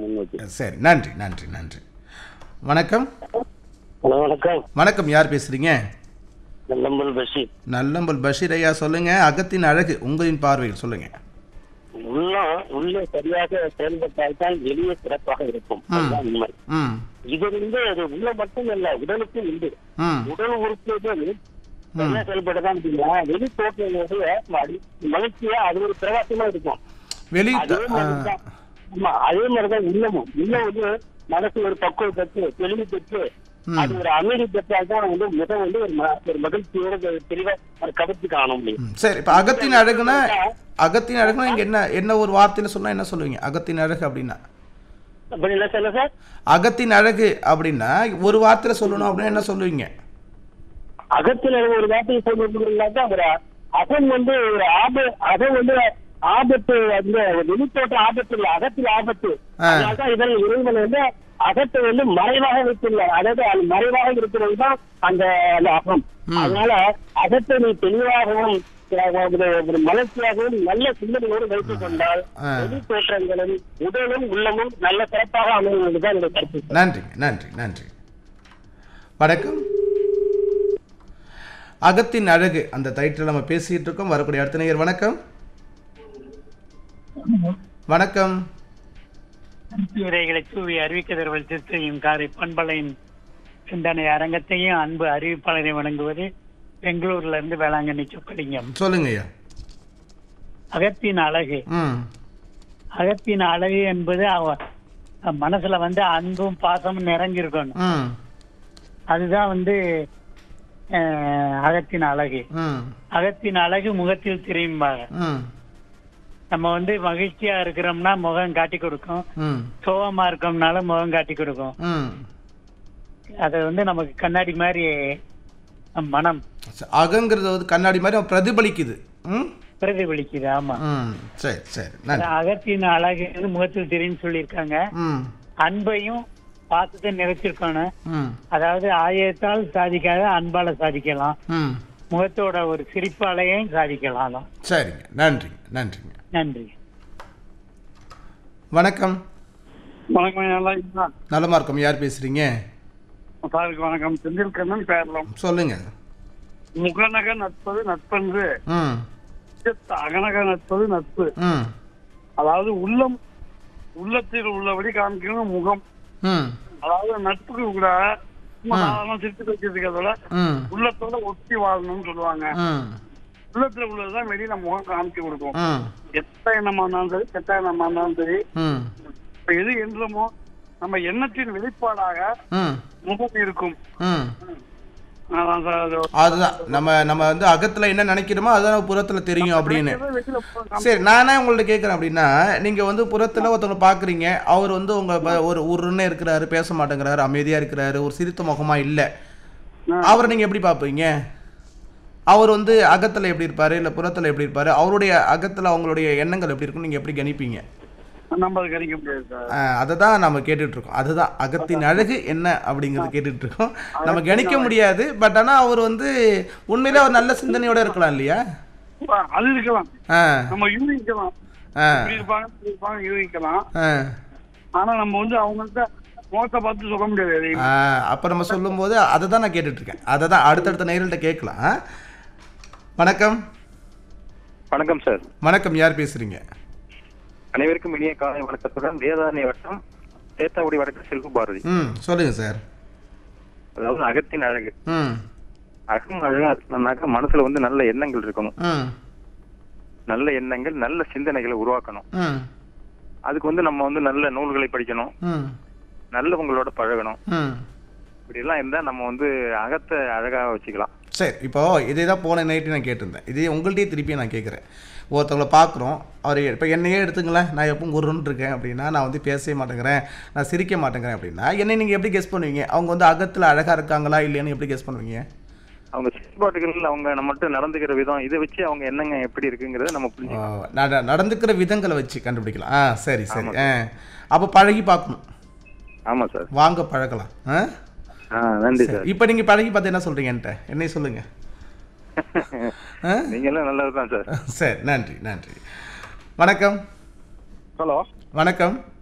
முன்னோக்கி சரி நன்றி நன்றி நன்றி வணக்கம் ஹலோ வணக்கம் வணக்கம் யார் பேசுறீங்க நல்லம்பல் பஷீர் நல்லம்பல் பஷீர் ஐயா சொல்லுங்க அகத்தின் அழகு உங்களின் பார்வையில் சொல்லுங்க உள்ளம் உள்ளே சரியாக செயல்பட்டால்தான் வெளியே சிறப்பாக இருக்கும் அதுதான் உண்மை ம் இது வந்து அது உள்ள மட்டும் இல்ல உடலுக்கும் உண்டு ம் உடல் உறுப்புகள் சரியா செயல்பட்டதான் வெளி தோற்றங்களுடைய மடி- மகிழ்ச்சியா அது ஒரு பிரகாசமா இருக்கும் வெளி அதே மாதிரிதான் ஆமா அதே மாதிரிதான் உள்ளமும் உள்ளம் வந்து மனசு ஒரு பக்குவம் பெற்று தெளிவு பெற்று அது ஒரு அமைதி பெற்றால் தான் வந்து முகம் வந்து ஒரு ம- ஒரு மகிழ்ச்சியோட ஒரு தெளிவா ஒரு கவர்ச்சி காண முடியும் ம், சரி இப்போ அகத்தின் அழகுனா அகத்தின் அழகுனா இங்க என்ன என்ன ஒரு வார்த்தையில சொன்னா என்ன சொல்லுவீங்க அகத்தின் அழகு அப்படின்னா அப்படி இல்ல சொல்ல சார் அகத்தின் அழகு அப்படின்னா ஒரு வார்த்தையில சொல்லணும் அப்படின்னா என்ன சொல்லுவீங்க அகத்துல ஒரு வார்த்தையை சொல்றதுனாக்கா ஒரு அகம் வந்து ஒரு ஆப அகம் வந்து ஆபத்து அந்த வெளித்தோட்ட ஆபத்து இல்ல அகத்தில் ஆபத்து ஆ. அதனாலதான் இதன் இறைவன் வந்து அகத்தை வந்து மறைவாக வைத்துள்ளார் அதாவது அது மறைவாக இருக்கிறது தான் அந்த அந்த அகம் அதனால அகத்தை நீ தெளிவாகவும் அஹ், ஒரு ஒரு மலர்ச்சியாகவும் நல்ல சிந்தனையோடு வைத்துக் கொண்டால் ஆ. வெளி தோற்றங்களும் உடலும் உள்ளமும் நல்ல சிறப்பாக அமையும் தான் என்னுடைய கருத்து நன்றிங்க நன்றி நன்றி வணக்கம் அகத்தின் அழகு அந்த டைட்டில் நம்ம பேசிட்டு இருக்கோம் வரக்கூடிய அடுத்த நேயர் வணக்கம் வணக்கம் உரைகளை தூவி அறிவிக்கதர்கள் திருத்தையும் காரை பண்பலையின் சிந்தனை அரங்கத்தையும் அன்பு அறிவிப்பாளரை வழங்குவது பெங்களூர்ல இருந்து வேளாங்கண்ணி சொக்கலிங்கம் சொல்லுங்க ஐயா அகத்தின் அழகு ம் அகத்தின் அழகு என்பது அவ மனசுல வந்து அன்பும் பாசமும் நிறைஞ்சிருக்கணும் ம் அதுதான் வந்து அஹ், அகத்தின் அழகு ம் அகத்தின் அழகு முகத்தில் தெரியும்பாங்க ம் நம்ம வந்து மகிழ்ச்சியா இருக்கிறோம்னா முகம் காட்டி கொடுக்கும் ம் சோகமா இருக்கோம்னாலும் முகம் காட்டி கொடுக்கும் ம் அது வந்து நமக்கு கண்ணாடி மாதிரி மனம் அகங்கிறது வந்து கண்ணாடி மாதிரி அவன் பிரதிபலிக்குது ம் பிரதிபலிக்குது ஆமா ம் சரி சரி அது நன்றி அகத்தின் அழகு வந்து முகத்தில் தெரியும் சொல்லியிருக்காங்க ம் அன்பையும் பாசத்தை நிறைச்சிருக்கணும் ம் அதாவது ஆயத்தால் சாதிக்காத அன்பால சாதிக்கலாம் ம் முகத்தோட ஒரு சிரிப்பாலையும் சாதிக்கலாம் தான். சரிங்க நன்றிங்க நன்றிங்க நன்றி வணக்கம் வணக்கம் நல்லா இருக்கீங்களா? நலமா இருக்கோம் யார் பேசுறீங்க சாருக்கு வணக்கம் செந்தில் கண்ணன் பேரலாம் சொல்லுங்க முகநக நட்பது நட்பன்று ம் அகநக நட்பது நட்பு ம் அதாவது உள்ளம் உள்ளத்தில் உள்ளபடி காமிக்கணும் முகம் ம் அதாவது நட்புக்கு கூட சும்மா சாதாரணமா சிரித்து வச்சிருக்க அதோட ம் உள்ளத்தோட ஒட்டி வாழணும்னு சொல்லுவாங்க ம் உள்ளத்துல உள்ளதுதான் வெளியில முகம் காமிச்சு கொடுக்கும் ம் எத்த எண்ணமா இருந்தாலும் சரி கெட்ட எண்ணமா இருந்தாலும் சரி ம் இப்ப எது என்றமோ நம்ம எண்ணத்தின் வெளிப்பாடாக ம் முகம் இருக்கும் ம் அதான் சார் அது அதுதான் நம்ம நம்ம வந்து அகத்துல என்ன நினைக்கிறோமோ அதுதான் புறத்துல தெரியும் அப்படின்னு வெளியில முகம் சரி நானே உங்கள்ட்ட கேட்குறேன் அப்படின்னா நீங்க வந்து புறத்துல ஒருத்தவங்க பாக்குறீங்க அவர் வந்து உங்க ப- ஒரு உருன்னு இருக்கிறாரு பேச மாட்டேங்கிறாரு அமைதியா இருக்கிறாரு ஒரு சிரித்த முகமா இல்ல அவரை நீங்க எப்படி பார்ப்பீங்க அவர் வந்து அகத்துல எப்படி இருப்பாரு இல்ல புறத்துல எப்படி இருப்பாரு அவருடைய அகத்துல அவங்களுடைய எண்ணங்கள் எப்படி இருக்கும் நீங்க எப்படி கணிப்பீங்க நம்ம அது கணிக்க முடியாது சார் அதை தான் நம்ம கேட்டுட்டு இருக்கோம் அதுதான் அகத்தின் அழகு என்ன அப்படிங்கிறது கேட்டுட்டு இருக்கோம் நம்ம கணிக்க முடியாது பட் ஆனா அவர் வந்து உண்மையிலே ஒரு நல்ல சிந்தனையோட இருக்கலாம் இல்லையா அது இருக்கலாம் ஆ நம்ம யூகிக்கலாம் ஆ இப்படி இருப்பாங்க இப்படி இருப்பாங்க யூகிக்கலாம் ஆ ஆனா நம்ம வந்து அவங்கள்ட்ட முகத்தை பார்த்து சொல்ல முடியாது எதையும் ஆ, அப்ப நம்ம சொல்லும்போது அதை தான் நான் கேட்டுட்டு இருக்கேன் அதை தான் அடுத்தடுத்த நேயர்கள்ட்ட கேட்கலாம் வணக்கம் வணக்கம் சார் வணக்கம் யார் பேசுறீங்க அனைவருக்கும் இனிய காலை வணக்கத்துடன் வேதாரண்ய வட்டம் சேத்தாக்குடி வடக்கு செல்வ பாரதி ம் சொல்லுங்க சார் அதாவது அகத்தின் அழகு ம் அகம் அழகா இருக்கணும்னாக்க மனசுல வந்து நல்ல எண்ணங்கள் இருக்கணும் ம் நல்ல எண்ணங்கள் நல்ல சிந்தனைகளை உருவாக்கணும் ம் அதுக்கு வந்து நம்ம வந்து நல்ல நூல்களை படிக்கணும் ம் நல்லவங்களோட பழகணும் ம் இப்படி எல்லாம் இருந்தா நம்ம வந்து அகத்தை அழகா வச்சுக்கலாம் சரி இப்போ இதே தான் போன நைட்டு நான் கேட்டிருந்தேன் இதே உங்கள்கிட்டயே திருப்பி நான் கேட்குறேன் ஒருத்தவங்களை பார்க்குறோம் அவர் இப்போ என்னையே எடுத்துங்களேன் நான் எப்பவும் குருன்னு இருக்கேன் அப்படின்னா நான் வந்து பேசவே மாட்டேங்கிறேன் நான் சிரிக்க மாட்டேங்கிறேன் அப்படின்னா என்னை நீங்கள் எப்படி கெஸ் பண்ணுவீங்க அவங்க வந்து அகத்தில் அழகாக இருக்காங்களா இல்லையான்னு எப்படி கெஸ் பண்ணுவீங்க அவங்க செயல்பாடுகள் அவங்க நம்மகிட்ட நடந்துக்கிற விதம் இதை வச்சு அவங்க எண்ணங்க எப்படி இருக்குங்கிறத நம்ம ஆ, புரிஞ்சுக்கலாம் நட நடந்துக்கிற விதங்களை வச்சு கண்டுபிடிக்கலாம் ஆ சரி சரி ஆ அப்போ பழகி பார்க்கணும் ஆமா சார் வாங்க பழகலாம் ஆ ஆ நன்றி சார் இப்போ நீங்கள் பழகி பார்த்து என்ன சொல்கிறீங்க என்கிட்ட என்னைய சொல்லுங்கள் ஆ நீங்க எல்லாம் நல்லதுதான் சார் சரி நன்றி நன்றி வணக்கம் ஹலோ வணக்கம்